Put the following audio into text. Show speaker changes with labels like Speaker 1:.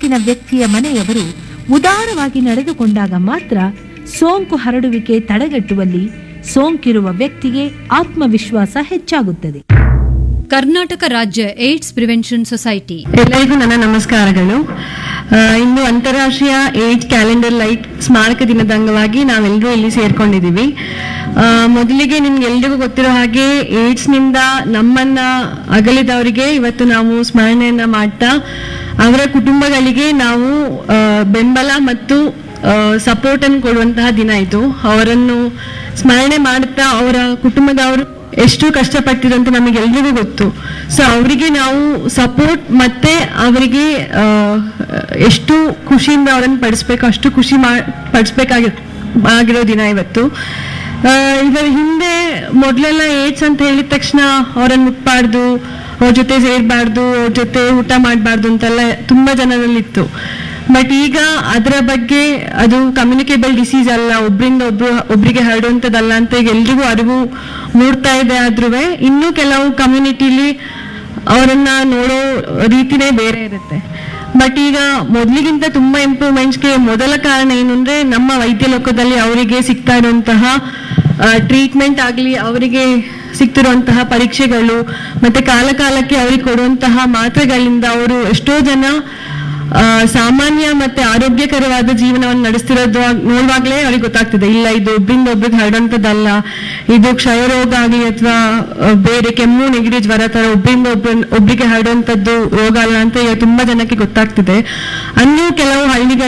Speaker 1: ಸೋಂಕಿನ ವ್ಯಕ್ತಿಯ ಮನೆಯವರು ಉದಾರವಾಗಿ ನಡೆದುಕೊಂಡಾಗ ಮಾತ್ರ ಸೋಂಕು ಹರಡುವಿಕೆ ತಡೆಗಟ್ಟುವಲ್ಲಿ ಸೋಂಕಿರುವ ವ್ಯಕ್ತಿಗೆ ಆತ್ಮವಿಶ್ವಾಸ ಹೆಚ್ಚಾಗುತ್ತದೆ
Speaker 2: ಕರ್ನಾಟಕ ರಾಜ್ಯ ಏಡ್ಸ್ ಪ್ರಿವೆನ್ಷನ್ ಸೊಸೈಟಿ
Speaker 3: ಎಲ್ಲರಿಗೂ ನನ್ನ ನಮಸ್ಕಾರಗಳು ಆ, ಇಂದು ಅಂತಾರಾಷ್ಟ್ರೀಯ ಏಡ್ಸ್ ಕ್ಯಾಲೆಂಡರ್ ಲೈಟ್ ಸ್ಮಾರಕ ದಿನದ ಅಂಗವಾಗಿ ನಾವೆಲ್ಲರೂ ಇಲ್ಲಿ ಸೇರ್ಕೊಂಡಿದ್ದೀವಿ ಆ, ಮೊದಲಿಗೆ ನಿಮ್ಗೆಲ್ರಿಗೂ ಗೊತ್ತಿರೋ ಹಾಗೆ ಏಡ್ಸ್ನಿಂದ ನಮ್ಮನ್ನ ಅಗಲಿದವರಿಗೆ ಇವತ್ತು ನಾವು ಸ್ಮರಣೆಯನ್ನ ಮಾಡ್ತಾ ಅವರ ಕುಟುಂಬಗಳಿಗೆ ನಾವು ಆ, ಬೆಂಬಲ ಮತ್ತು ಸಪೋರ್ಟ್ ಅನ್ನು ಕೊಡುವಂತಹ ದಿನ ಇದು ಅವರನ್ನು ಸ್ಮರಣೆ ಮಾಡುತ್ತಾ ಅವರ ಕುಟುಂಬದವರು ಎಷ್ಟು ಕಷ್ಟಪಟ್ಟಿದ್ರು ಅಂತ ನಮಗೆಲ್ರಿಗೂ ಗೊತ್ತು ಸೊ ಅವರಿಗೆ ನಾವು ಸಪೋರ್ಟ್ ಮತ್ತೆ ಅವರಿಗೆ ಆ, ಎಷ್ಟು ಖುಷಿಯಿಂದ ಅವರನ್ನು ಪಡಿಸ್ಬೇಕು ಅಷ್ಟು ಖುಷಿ ಮಾ ಪಡಿಸ್ಬೇಕಾಗಿ ಆಗಿರೋ ದಿನ ಇವತ್ತು ಆ, ಇದರ ಹಿಂದೆ ಮೊದಲೆಲ್ಲ ಏಡ್ಸ್ ಅಂತ ಹೇಳಿದ ತಕ್ಷಣ ಅವರನ್ನು ಮುಟ್ಬಾರ್ದು ಅವ್ರ ಜೊತೆ ಸೇರ್ಬಾರ್ದು ಅವ್ರ ಜೊತೆ ಊಟ ಮಾಡಬಾರ್ದು ಅಂತೆಲ್ಲ ತುಂಬಾ ಜನರಲ್ಲಿತ್ತು ಬಟ್ ಈಗ ಅದರ ಬಗ್ಗೆ ಅದು ಕಮ್ಯುನಿಕೇಬಲ್ ಡಿಸೀಸ್ ಅಲ್ಲ ಒಬ್ರಿಂದ ಒಬ್ರು ಒಬ್ರಿಗೆ ಹರಡುವಂಥದ್ದಲ್ಲ ಅಂತ ಈಗ ಎಲ್ರಿಗೂ ಅರಿವು ಮೂಡ್ತಾ ಇದೆ ಆದ್ರೂ ಇನ್ನೂ ಕೆಲವು ಕಮ್ಯುನಿಟಿಲಿ ಅವರನ್ನ ನೋಡೋ ರೀತಿನೇ ಬೇರೆ ಇರುತ್ತೆ ಬಟ್ ಈಗ ಮೊದಲಿಗಿಂತ ತುಂಬಾ ಇಂಪ್ರೂವ್ಮೆಂಟ್ಸ್ಗೆ ಮೊದಲ ಕಾರಣ ಏನು ಅಂದ್ರೆ ನಮ್ಮ ವೈದ್ಯ ಲೋಕದಲ್ಲಿ ಅವರಿಗೆ ಸಿಗ್ತಾ ಇರುವಂತಹ ಟ್ರೀಟ್ಮೆಂಟ್ ಆಗಲಿ ಅವರಿಗೆ ಸಿಗ್ತಿರುವಂತಹ ಪರೀಕ್ಷೆಗಳು ಮತ್ತೆ ಕಾಲ ಕಾಲಕ್ಕೆ ಅವರಿಗೆ ಕೊಡುವಂತಹ ಮಾತ್ರೆಗಳಿಂದ ಅವರು ಎಷ್ಟೋ ಜನ ಆ, ಸಾಮಾನ್ಯ ಮತ್ತೆ ಆರೋಗ್ಯಕರವಾದ ಜೀವನವನ್ನು ನಡೆಸ್ತಿರೋದು ಆಗ್- ನೋಡುವಾಗ್ಲೇ ಅವ್ರಿಗೆ ಗೊತ್ತಾಗ್ತದೆ ಇಲ್ಲ ಇದು ಒಬ್ರಿಂದ ಒಬ್ರಿಗೆ ಹರಡುವಂಥದ್ದಲ್ಲ ಇದು ಕ್ಷಯರೋಗ ಆಗಲಿ ಅಥವಾ ಬೇರೆ ಕೆಮ್ಮು ನೆಗಡಿ ಜ್ವರ ತರ ಒಬ್ರಿಂದ ಒಬ್ಬ ಒಬ್ರಿಗೆ ಹರಡುವಂಥದ್ದು ರೋಗ ಅಲ್ಲ ಅಂತ ಈಗ ತುಂಬಾ ಜನಕ್ಕೆ ಗೊತ್ತಾಗ್ತಿದೆ ಅನ್ನೂ ಕೆಲವು ಹಳ್ಳಿಗಳ